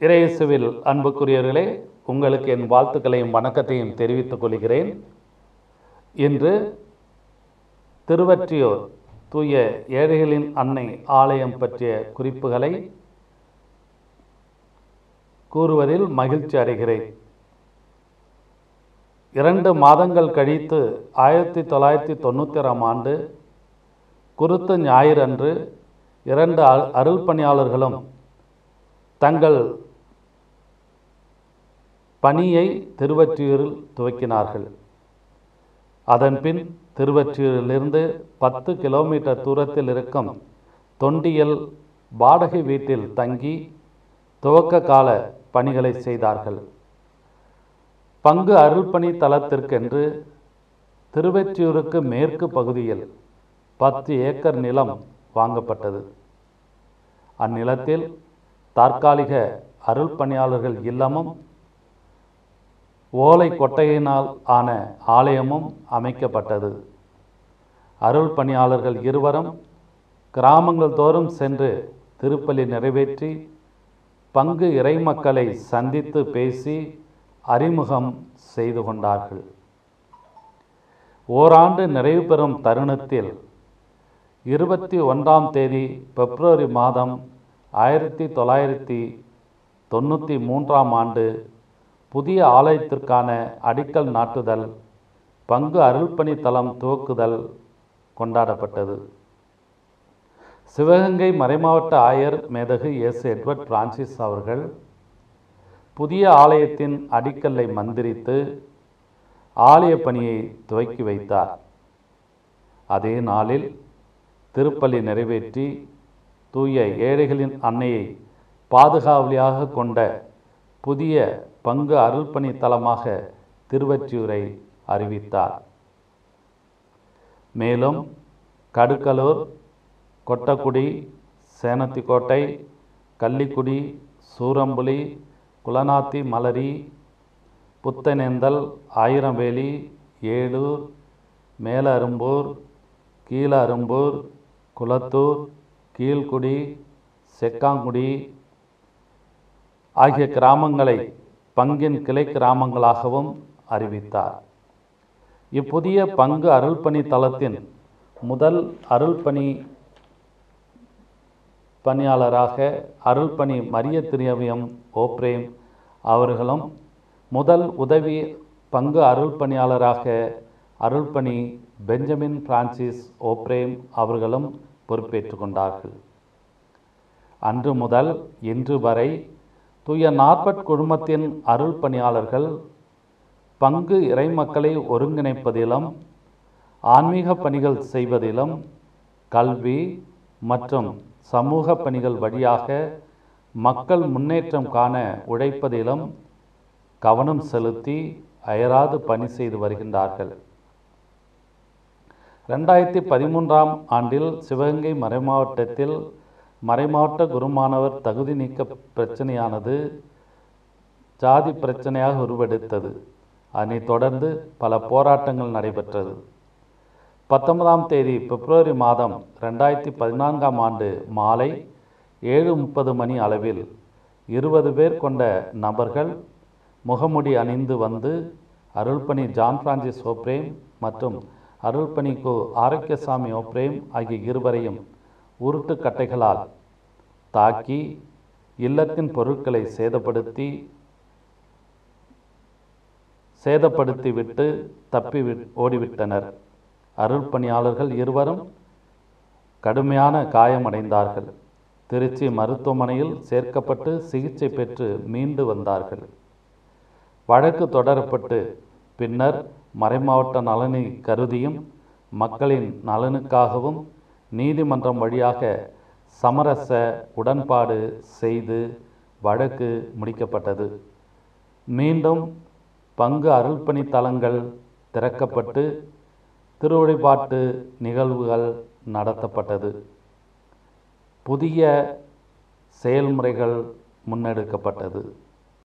இறையேசுவில் அன்புக்குரியவர்களே உங்களுக்கு என் வாழ்த்துக்களையும் வணக்கத்தையும் தெரிவித்துக் கொள்கிறேன் இன்று திருவற்றியூர் தூய ஏழைகளின் அன்னை ஆலயம் பற்றிய குறிப்புகளை கூறுவதில் மகிழ்ச்சி அடைகிறேன் இரண்டு மாதங்கள் கழித்து ஆயிரத்தி தொள்ளாயிரத்தி தொண்ணூற்றி ஆறாம் ஆண்டு குருத்து ஞாயிறன்று இரண்டு அ- அருள் பணியாளர்களும் தங்கள் பணியை திருவற்றியூரில் துவக்கினார்கள் அதன்பின் திருவற்றியூரிலிருந்து பத்து கிலோமீட்டர் தூரத்தில் இருக்கும் தொண்டியல் வாடகை வீட்டில் தங்கி துவக்க கால பணிகளை செய்தார்கள் பங்கு அருள்பணி தலத்திற்கென்று திருவெற்றியூருக்கு மேற்கு பகுதியில் பத்து ஏக்கர் நிலம் வாங்கப்பட்டது அந்நிலத்தில் தற்காலிக அருள் பணியாளர்கள் இல்லமும் ஓலை கொட்டையினால் ஆன ஆலயமும் அமைக்கப்பட்டது அருள் பணியாளர்கள் இருவரும் கிராமங்கள் தோறும் சென்று திருப்பலி நிறைவேற்றி பங்கு இறைமக்களை சந்தித்து பேசி அறிமுகம் செய்து கொண்டார்கள் ஓராண்டு நிறைவு பெறும் தருணத்தில் இருபத்தி ஒன்றாம் தேதி பிப்ரவரி மாதம் ஆயிரத்தி தொள்ளாயிரத்தி தொண்ணூற்றி மூன்றாம் ஆண்டு புதிய ஆலயத்திற்கான அடிக்கல் நாட்டுதல் பங்கு அருள்பணி தலம் துவக்குதல் கொண்டாடப்பட்டது சிவகங்கை மறைமாவட்ட ஆயர் மேதகு எஸ் எட்வர்ட் பிரான்சிஸ் அவர்கள் புதிய ஆலயத்தின் அடிக்கல்லை மந்திரித்து ஆலய பணியை துவக்கி வைத்தார் அதே நாளில் திருப்பலி நிறைவேற்றி தூய ஏழைகளின் அன்னையை பாதுகாவலியாக கொண்ட புதிய பங்கு அருள்பணி தலமாக திருவற்றியூரை அறிவித்தார் மேலும் கடுக்கலூர் கொட்டக்குடி சேனத்திக்கோட்டை கள்ளிக்குடி சூரம்புலி குலநாத்தி மலரி புத்தனேந்தல் ஆயிரம்வேலி ஏலூர் மேல அரும்பூர் கீழ அரும்பூர் குளத்தூர் கீழ்குடி செக்காங்குடி ஆகிய கிராமங்களை பங்கின் கிளை கிராமங்களாகவும் அறிவித்தார் இப்புதிய பங்கு அருள்பணி தலத்தின் முதல் அருள்பணி பணியாளராக அருள்பணி மரிய திரியவியம் ஓப்ரேம் அவர்களும் முதல் உதவி பங்கு அருள் பணியாளராக அருள்பணி பெஞ்சமின் பிரான்சிஸ் ஓப்ரேம் அவர்களும் பொறுப்பேற்றுக் கொண்டார்கள் அன்று முதல் இன்று வரை தூய நாற்பட் குழுமத்தின் அருள் பணியாளர்கள் பங்கு இறைமக்களை ஒருங்கிணைப்பதிலும் ஆன்மீக பணிகள் செய்வதிலும் கல்வி மற்றும் சமூக பணிகள் வழியாக மக்கள் முன்னேற்றம் காண உழைப்பதிலும் கவனம் செலுத்தி அயராது பணி செய்து வருகின்றார்கள் ரெண்டாயிரத்தி பதிமூன்றாம் ஆண்டில் சிவகங்கை மறைமாவட்டத்தில் மறைமாவட்ட குருமானவர் தகுதி நீக்க பிரச்சனையானது ஜாதி பிரச்சனையாக உருவெடுத்தது அதனைத் தொடர்ந்து பல போராட்டங்கள் நடைபெற்றது பத்தொன்பதாம் தேதி பிப்ரவரி மாதம் ரெண்டாயிரத்தி பதினான்காம் ஆண்டு மாலை ஏழு முப்பது மணி அளவில் இருபது பேர் கொண்ட நபர்கள் முகமுடி அணிந்து வந்து அருள்பணி ஜான் பிரான்சிஸ் ஓப்ரேம் மற்றும் அருள்பணி கு ஆரோக்கியசாமி ஓப்ரேம் ஆகிய இருவரையும் உருட்டு கட்டைகளால் தாக்கி இல்லத்தின் பொருட்களை சேதப்படுத்தி சேதப்படுத்தி விட்டு தப்பி வி- ஓடிவிட்டனர் அருள் பணியாளர்கள் இருவரும் கடுமையான காயமடைந்தார்கள் திருச்சி மருத்துவமனையில் சேர்க்கப்பட்டு சிகிச்சை பெற்று மீண்டு வந்தார்கள் வழக்கு தொடரப்பட்டு பின்னர் மறைமாவட்ட நலனை கருதியும் மக்களின் நலனுக்காகவும் நீதிமன்றம் வழியாக சமரச உடன்பாடு செய்து வழக்கு முடிக்கப்பட்டது மீண்டும் பங்கு அருள்பணி தலங்கள் திறக்கப்பட்டு திருவழிபாட்டு நிகழ்வுகள் நடத்தப்பட்டது புதிய செயல்முறைகள் முன்னெடுக்கப்பட்டது